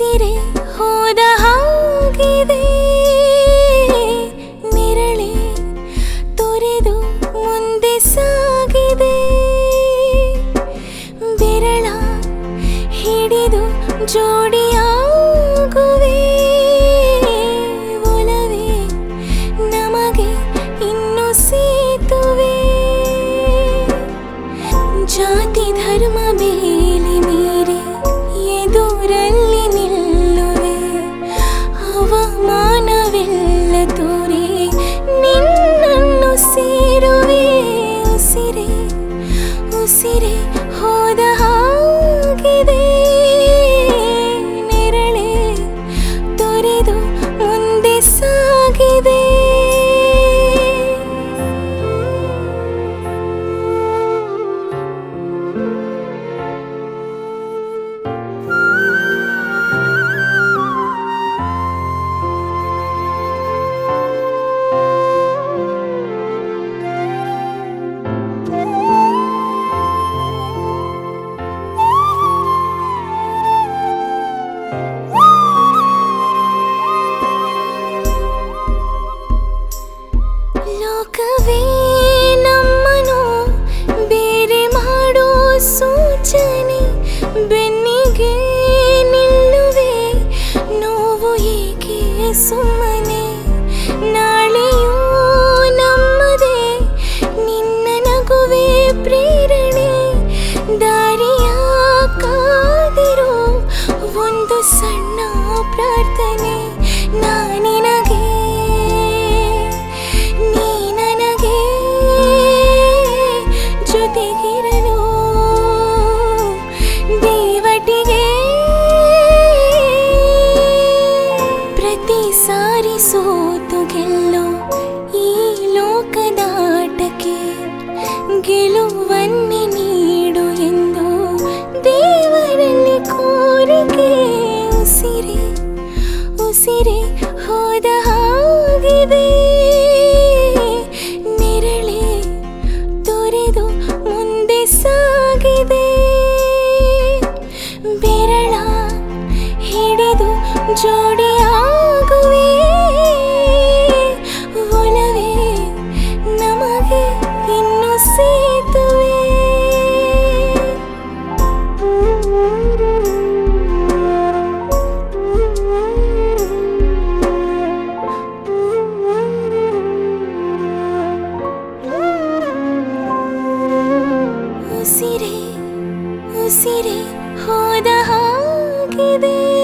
ಉಸಿರೇ ಹೋದ ಹಾಗಿದೆ ನೆರಳೆ ತೊರೆದು ಮುಂದೆ ಸಾಗಿದೆ ಬೆರಳ ಹಿಡಿದು ಜೋಡಿಯಾಗುವೆ ಒಲವೇ ನಮಗೆ ಇನ್ನು ಸೇತುವೆ ಜಾತಿ ಧರ್ಮ ಬೇಲಿ ಮೀರಿ ಎದುರಲ್ಲಿ ನಿಲ್ಲುವೆ ಅವಮಾನವೆಲ್ಲ ತೋರಿ ನಿನ್ನನ್ನು ಸೇರುವೆ ಉಸಿರೇ ಉಸಿರೇ ಹೋದ ಹಾಗಿದೆ ನೆರಳೆ ತೊರೆದು ಮುಂದೆ ಸಾಗಿದೆ ಲೋಕವೇ ನಮ್ಮನು ಬೇರೆ ಮಾಡೋ ಸೂಚನೆ ಬೆನ್ನಿಗೆ ನಿಲ್ಲುವೆ ನೋವು ಏಕೆ ಸುಮ್ಮನೆ ನಾಳೆಯೂ ನಮ್ಮದೇ ನಿನ್ನ ನಗುವೆ ಪ್ರೇರಣೆ ದಾರಿಯ ಕಾದಿರೋ ಒಂದು ಸಣ್ಣ ಪ್ರಾರ್ಥನೆ ನಾನಿನಗೆ ನೀ ನನಗೆ ಜೊತೆಗಿರಲು ದೇವಟಿಗೆ ಪ್ರತಿ ಸಾರಿ ಸೋತು ಗೆಲ್ಲೋ ಈ ಲೋಕದಾಟಕ್ಕೆ ಗೆಲುವನ್ನೇ ನೀಡು ಎಂದು ದೇವರಲ್ಲಿ ಕೋರಿಕೆ ಉಸಿರೇ ಉಸಿರೇ ಹೋದ ಹಾಗಿದೆ ನೆರಳೆ ತೊರೆದು ಮುಂದೆ ಸಾಗಿದೆ ಬೆರಳ ಹಿಡಿದು ಜೋಡಿಯಾಗುವೆ ಒಲವೇ ನಮಗೆ ಇನ್ನು ಸೇತುವೆ ಉಸಿರೇ ಉಸಿರೇ ಹೋದ ಹಾಗಿದೆ